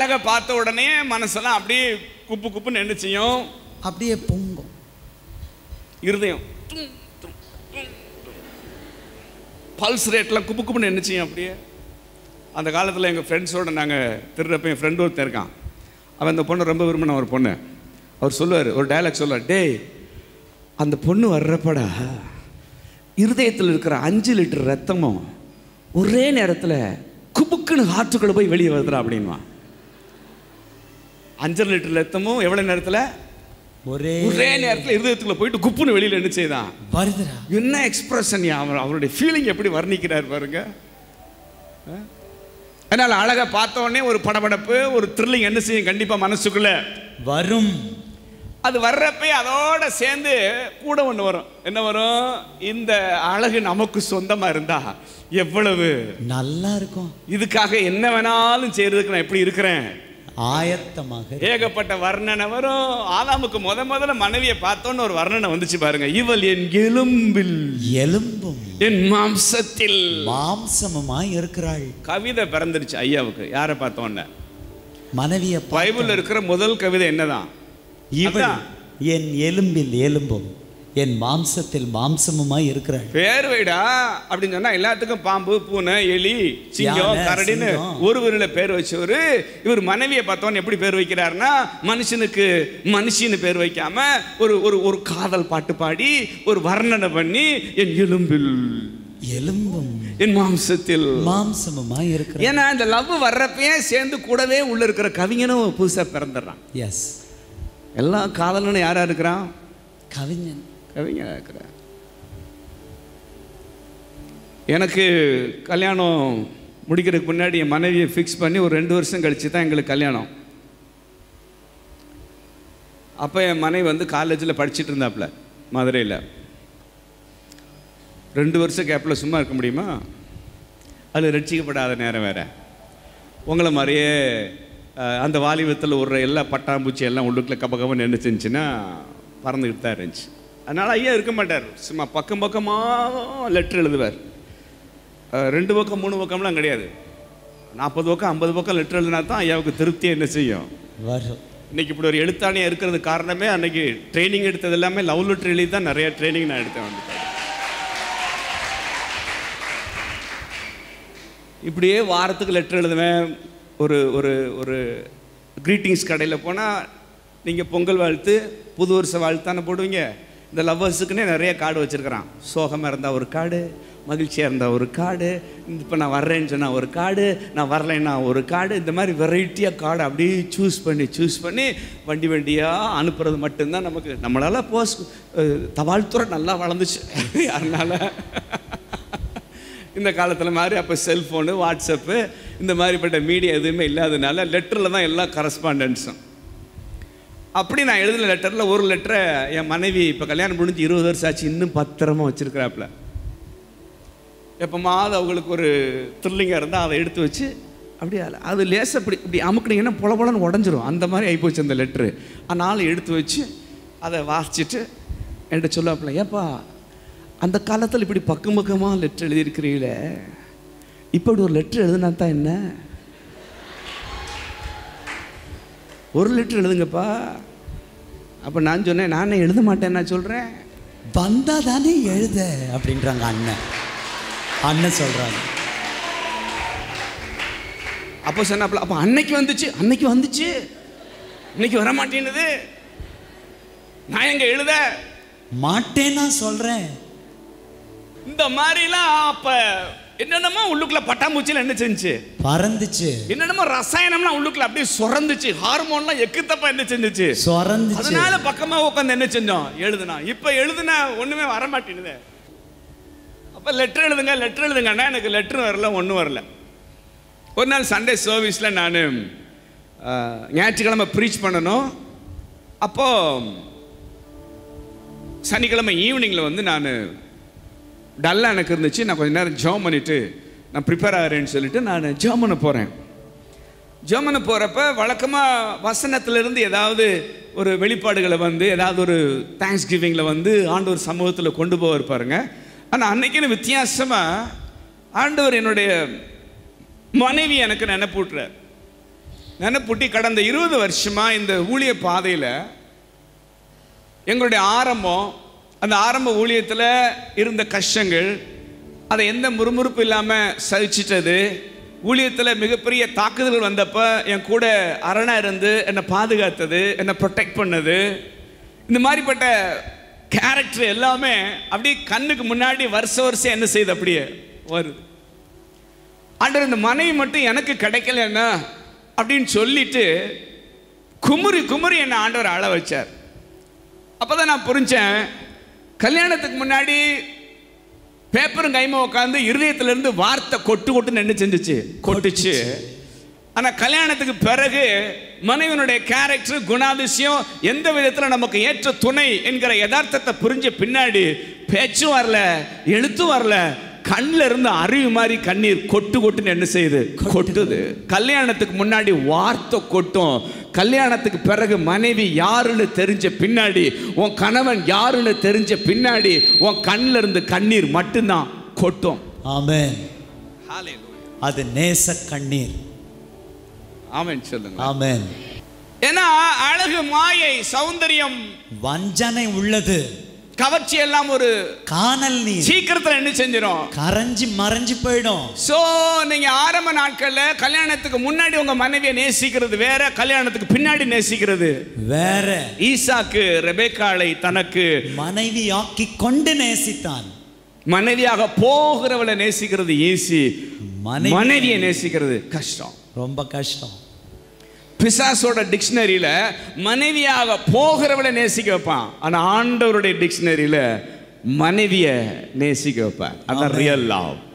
அழகை பார்த்த உடனே மனசெல்லாம் அப்படியே குப்பு குப்புன்னு என்ன செய்யும் அப்படியே பொங்கும் இருதயம் பல்ஸ் ரேட்லாம் குப்பு குப்புன்னு என்ன செய்யும் அப்படியே அந்த காலத்தில் எங்கள் ஃப்ரெண்ட்ஸோட நாங்கள் திருடப்ப என் ஃப்ரெண்டு ஒருத்தன் இருக்கான் அவன் அந்த பொண்ணை ரொம்ப விரும்பின ஒரு பொண்ணு அவர் சொல்லுவார் ஒரு டயலாக் சொல்லுவார் டேய் அந்த பொண்ணு வர்றப்படா இருதயத்தில் இருக்கிற அஞ்சு லிட்டர் ரத்தமும் ஒரே நேரத்தில் குபுக்குன்னு ஹார்ட்டுக்குள்ளே போய் வெளியே வருதுடா அப்படின்வான் அஞ்சரை லிட்டர் ரத்தமும் எவ்வளோ நேரத்தில் ஒரே ஒரே நேரத்தில் இருதயத்துக்குள்ள போயிட்டு குப்புன்னு வெளியில் என்ன செய்தான் வருதுடா என்ன எக்ஸ்பிரஷன் அவர் அவருடைய ஃபீலிங் எப்படி வர்ணிக்கிறார் பாருங்க அஹ்? அதனால அழகா பார்த்த உடனே ஒரு படபடப்பு ஒரு த்ரில்லிங் என்ன செய்யும் கண்டிப்பா மனசுக்குள்ள வரும் அது வர்றப்பே அதோட சேர்ந்து கூட ஒன்று வரும் என்ன வரும் இந்த அழகு நமக்கு சொந்தமா இருந்தா எவ்வளவு நல்லா இருக்கும் இதுக்காக என்ன வேணாலும் செய்யறதுக்கு நான் எப்படி இருக்கிறேன் ஆயத்தமாக ஏகப்பட்ட வர்ணனை வரும் ஆதாமுக்கு முத முதல்ல மனைவியை பார்த்தோன்னு ஒரு வர்ணனை வந்துச்சு பாருங்க இவள் என் எலும்பில் எலும்பும் என் மாம்சத்தில் மாம்சமுமாய் இருக்கிறாள் கவிதை பிறந்துருச்சு ஐயாவுக்கு யாரை பார்த்தோன்னே மனைவிய பைபிள்ல இருக்கிற முதல் கவிதை என்னதான் இவள் அதான். என் எலும்பில் எலும்பும் என் மாம்சத்தில் மாம்சமுமாய் இருக்கிறாள் பேர் வைடா அப்படின்னு சொன்னா எல்லாத்துக்கும் பாம்பு பூனை எலி சிங்கம் யானை, கரடின்னு சிங்கம். ஒரு ஊரில் பேர் வச்சவரு இவர் மனைவியை பார்த்தோன்னு எப்படி பேர் வைக்கிறாருன்னா மனுஷனுக்கு மனுஷின்னு பேர் வைக்காம ஒரு ஒரு ஒரு காதல் பாட்டு பாடி ஒரு வர்ணனை பண்ணி என் எலும்பில் எலும்பும் என் மாம்சத்தில் மாம்சமுமாய் இருக்கிறாள் ஏன்னா இந்த லவ் வர்றப்பயே சேர்ந்து கூடவே உள்ள இருக்கிற கவிஞனும் புதுசா பிறந்துடுறான் எஸ் எல்லாம் காதலன்னு யாரா இருக்கிறான் கவிஞன் கவிஞராக இருக்கிறார் எனக்கு கல்யாணம் முடிக்கிறதுக்கு முன்னாடி என் மனைவியை ஃபிக்ஸ் பண்ணி ஒரு ரெண்டு வருஷம் கழிச்சு தான் எங்களுக்கு கல்யாணம் அப்போ என் மனைவி வந்து காலேஜில் படிச்சிட்டு இருந்தாப்புல மதுரையில் ரெண்டு வருஷம் கேப்பில் சும்மா இருக்க முடியுமா அது ரட்சிக்கப்படாத நேரம் வேற உங்களை மாதிரியே அஹ், அந்த வாலிபத்தில் ஒரு எல்லா பட்டாம்பூச்சி எல்லாம் உள்ளுக்குள்ள கப கபன்னு என்ன செஞ்சுன்னா பறந்துக்கிட்டு தான் இருந்துச்சு அதனால் ஐயா இருக்க மாட்டார் சும்மா பக்கம் பக்கமாக லெட்டர் எழுதுவார் அஹ், ரெண்டு பக்கம் மூணு பக்கம்லாம் கிடையாது நாற்பது பக்கம் ஐம்பது பக்கம் லெட்டர் எழுதினா தான் ஐயாவுக்கு திருப்தியை என்ன செய்யும் வரும் இன்னைக்கு இப்படி ஒரு எழுத்தாணியாக இருக்கிறது காரணமே அன்னைக்கு ட்ரைனிங் எடுத்தது எல்லாமே லவ் லெட்டர் எழுதி தான் நிறைய ட்ரைனிங் நான் எடுத்தேன் வந்துட்டு இப்படியே வாரத்துக்கு லெட்டர் எழுதுவேன் ஒரு ஒரு ஒரு க்ரீட்டிங்ஸ் கடையில் போனால் நீங்கள் பொங்கல் வாழ்த்து புது வருஷ வாழ்த்து தானே போடுவீங்க இந்த லவ்வர்ஸுக்குன்னே நிறைய கார்டு வச்சுருக்கிறான் சோகமாக இருந்தால் ஒரு கார்டு மகிழ்ச்சியாக இருந்தால் ஒரு கார்டு இப்போ நான் வர்றேன்னு சொன்னால் ஒரு கார்டு நான் வரலைன்னா ஒரு கார்டு இந்த மாதிரி வெரைட்டியாக கார்டு அப்படியே சூஸ் பண்ணி சூஸ் பண்ணி வண்டி வண்டியாக அனுப்புறது மட்டும்தான் நமக்கு நம்மளால் போஸ்ட் தபால்துறை நல்லா வளர்ந்துச்சு யாருனால இந்த காலத்தில் மாதிரி அப்போ செல்ஃபோனு வாட்ஸ்அப்பு இந்த மாதிரிப்பட்ட மீடியா எதுவுமே இல்லாதனால லெட்டரில் தான் எல்லா கரஸ்பாண்டன்ஸும் அப்படி நான் எழுதின லெட்டரில் ஒரு லெட்டரை என் மனைவி இப்போ கல்யாணம் முடிஞ்சு இருபது வருஷம் ஆச்சு இன்னும் பத்திரமா வச்சிருக்கிறாப்புல எப்போமாவது அவங்களுக்கு ஒரு த்ரில்லிங்காக இருந்தால் அதை எடுத்து வச்சு அப்படியே அது- அது லேசாக இப்படி இப்படி அமுக்குனீங்கன்னா பொல பொலன்னு உடஞ்சிரும் அந்த மாதிரி ஆகிப்போச்சு அந்த லெட்ரு ஆனாலும் எடுத்து வச்சு அதை வாசிச்சுட்டு என்கிட்ட சொல்லாப்புல ஏப்பா அந்த காலத்தில் இப்படி பக்கம் பக்கமாக லெட்டர் எழுதியிருக்கிறீங்களே இப்போ இப்படி ஒரு லெட்டர் எழுதுனா தான் என்ன ஒரு லெட்டர் எழுதுங்கப்பா அப்போ நான் சொன்னேன் நானே எழுத மாட்டேன் நான் சொல்கிறேன் வந்தா தானே எழுத அப்படின்றாங்க அண்ணன் அண்ணன் சொல்றாங்க அப்போ சொன்னாப்புல அப்போ அன்னைக்கு வந்துச்சு அன்னைக்கு வந்துச்சு இன்னைக்கு வர மாட்டேன்னுது நான் எங்க எழுத மாட்டேன்னா சொல்றேன் இந்த மாதிரிலாம் அப்ப என்னென்னமோ உள்ளுக்குள்ள பட்டாம்பூச்சியில் என்ன செஞ்சுச்சு பறந்துச்சு என்னென்னமோ ரசாயனம்லாம் உள்ளுக்குள்ள அப்படியே சுரந்துச்சு ஹார்மோன்லாம் எக்குத்தப்பா என்ன செஞ்சுச்சு சொரந்துச்சு அதனால பக்கமா உட்காந்து என்ன செஞ்சோம் எழுதுனா இப்ப எழுதுனா ஒண்ணுமே வர மாட்டேங்குது அப்ப லெட்டர் எழுதுங்க லெட்டர் எழுதுங்கன்னா எனக்கு லெட்டர் வரல ஒன்றும் வரல ஒரு நாள் சண்டே சர்வீஸில் நான் ஞாயிற்றுக்கிழமை ப்ரீச் பண்ணணும் அப்போ சனிக்கிழமை ஈவினிங்கில் வந்து நான் டல்லாக எனக்கு இருந்துச்சு நான் கொஞ்ச நேரம் ஜோம் பண்ணிட்டு நான் ப்ரிப்பேர் ஆகிறேன்னு சொல்லிட்டு நான் ஜோம் பண்ண போகிறேன் ஜெர்மனு போகிறப்ப வழக்கமாக வசனத்திலிருந்து ஏதாவது ஒரு வெளிப்பாடுகளை வந்து ஏதாவது ஒரு தேங்க்ஸ் கிவிங்கில் வந்து ஆண்டவர் சமூகத்தில் கொண்டு போவார் பாருங்க ஆனால் அன்னைக்குன்னு வித்தியாசமாக ஆண்டவர் என்னுடைய மனைவி எனக்கு நினைப்பூட்டுறார் நினைப்புட்டி கடந்த இருபது வருஷமா இந்த ஊழிய பாதையில் எங்களுடைய ஆரம்பம் அந்த ஆரம்ப ஊழியத்தில் இருந்த கஷ்டங்கள் அதை எந்த முறுமுறுப்பு இல்லாமல் சகிச்சிட்டது ஊழியத்தில் மிகப்பெரிய தாக்குதல்கள் வந்தப்போ என் கூட அரணா இருந்து என்னை பாதுகாத்தது என்னை ப்ரொடெக்ட் பண்ணது இந்த மாதிரிப்பட்ட கேரக்டர் எல்லாமே அப்படியே கண்ணுக்கு முன்னாடி வருஷ வருஷம் என்ன செய்யுது அப்படியே வருது ஆண்டவர் இந்த மனைவி மட்டும் எனக்கு கிடைக்கலன்னா அப்படின்னு சொல்லிட்டு குமுறி குமுறி என்னை ஆண்டவர் அழ வச்சார் அப்பதான் நான் புரிஞ்சேன் கல்யாணத்துக்கு முன்னாடி பேப்பரும் கைமா உட்காந்து இருதயத்துல இருந்து வார்த்தை கொட்டு கொட்டுன்னு என்ன செஞ்சுச்சு கொட்டுச்சு ஆனா கல்யாணத்துக்கு பிறகு மனைவனுடைய கேரக்டர் குணாதிசயம் எந்த விதத்துல நமக்கு ஏற்ற துணை என்கிற யதார்த்தத்தை புரிஞ்ச பின்னாடி பேச்சும் வரல எழுத்தும் வரல கண்ணில் இருந்து அருவி மாதிரி கண்ணீர் கொட்டு கொட்டுன்னு என்ன செய்யுது கொட்டுது கல்யாணத்துக்கு முன்னாடி வார்த்தை கொட்டும் கல்யாணத்துக்கு பிறகு மனைவி யாருன்னு தெரிஞ்ச பின்னாடி உன் கணவன் யாருன்னு தெரிஞ்ச பின்னாடி உன் கண்ணில் இருந்து கண்ணீர் மட்டும்தான் கொட்டும் ஆமென் அது நேச கண்ணீர் ஆமென் சொல்லுங்க ஆமென் ஏன்னா அழகு மாயை சௌந்தரியம் வஞ்சனை உள்ளது கவர்ச்சி எல்லாம் ஒரு காணல் நீர் சீக்கிரத்துல என்ன செஞ்சிடும் கரைஞ்சி மறைஞ்சு போயிடும் சோ நீங்க ஆரம்ப நாட்கள்ல கல்யாணத்துக்கு முன்னாடி உங்க மனைவியை நேசிக்கிறது வேற கல்யாணத்துக்கு பின்னாடி நேசிக்கிறது வேற ஈசாக்கு ரெபேக்காளை தனக்கு மனைவியாக்கி கொண்டு நேசித்தான் மனைவியாக போகிறவளை நேசிக்கிறது ஈஸி மனைவி- மனைவியை நேசிக்கிறது கஷ்டம் ரொம்ப கஷ்டம் பிசாசோட டிக்ஷனரியில மனைவியாக போகிறவளை நேசிக்க வைப்பான் ஆனா ஆண்டவருடைய டிக்ஷனரியில மனைவியை நேசிக்க வைப்பான் அதான் ஆமென். Real love